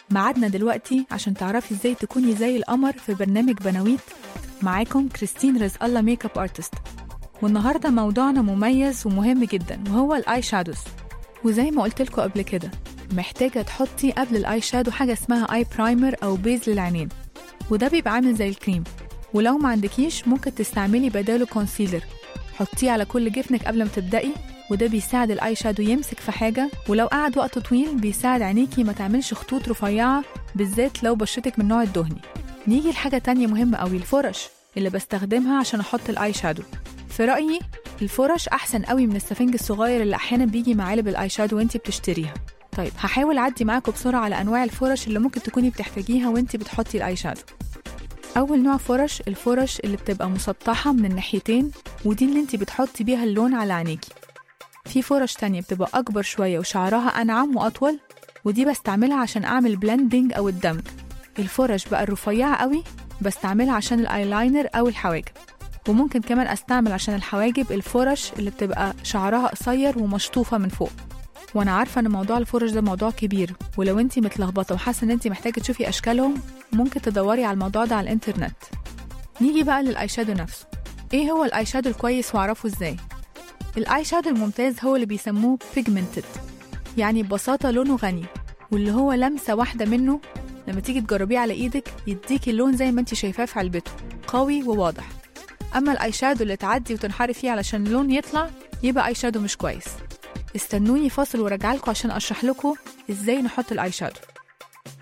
ميعادنا دلوقتي عشان تعرفي ازاي تكوني زي القمر في برنامج بناويت معاكم كريستين رزق الله ميك اب ارتست والنهارده موضوعنا مميز ومهم جدا وهو الاي شادوز وزي ما قلت لكم قبل كده محتاجه تحطي قبل الاي شادو حاجه اسمها اي برايمر او بيز للعينين وده بيبقى عامل زي الكريم ولو ما عندكيش ممكن تستعملي بداله كونسيلر حطيه على كل جفنك قبل ما تبدأي وده بيساعد الاي شادو يمسك في حاجه ولو قعد وقت طويل بيساعد عينيكي ما تعملش خطوط رفيعه بالذات لو بشرتك من النوع الدهني نيجي لحاجه تانية مهمه قوي الفرش اللي بستخدمها عشان احط الاي شادو في رايي الفرش احسن قوي من السفنج الصغير اللي احيانا بيجي مع علب الاي شادو وانتي بتشتريها طيب هحاول اعدي معاكم بسرعه على انواع الفرش اللي ممكن تكوني بتحتاجيها وانتي بتحطي الاي شادو اول نوع فرش الفرش اللي بتبقى مسطحه من الناحيتين ودي اللي انتي بتحطي بيها اللون على عينيكي في فرش تانية بتبقى أكبر شوية وشعرها أنعم وأطول ودي بستعملها عشان أعمل بلندنج أو الدمج الفرش بقى الرفيعة قوي بستعملها عشان الأيلاينر أو الحواجب وممكن كمان أستعمل عشان الحواجب الفرش اللي بتبقى شعرها قصير ومشطوفة من فوق وانا عارفه ان موضوع الفرش ده موضوع كبير ولو انتي متلخبطه وحاسه ان انتي محتاجه تشوفي اشكالهم ممكن تدوري على الموضوع ده على الانترنت نيجي بقى للاي شادو نفسه ايه هو الاي شادو الكويس واعرفه ازاي الاي شادو الممتاز هو اللي بيسموه pigmented يعني ببساطة لونه غني واللي هو لمسة واحدة منه لما تيجي تجربيه على ايدك يديكي اللون زي ما انت شايفاه في علبته قوي وواضح اما الاي شادو اللي تعدي وتنحري فيه علشان اللون يطلع يبقى اي شادو مش كويس استنوني فاصل وراجعلكوا عشان اشرح لكم ازاي نحط الاي شادو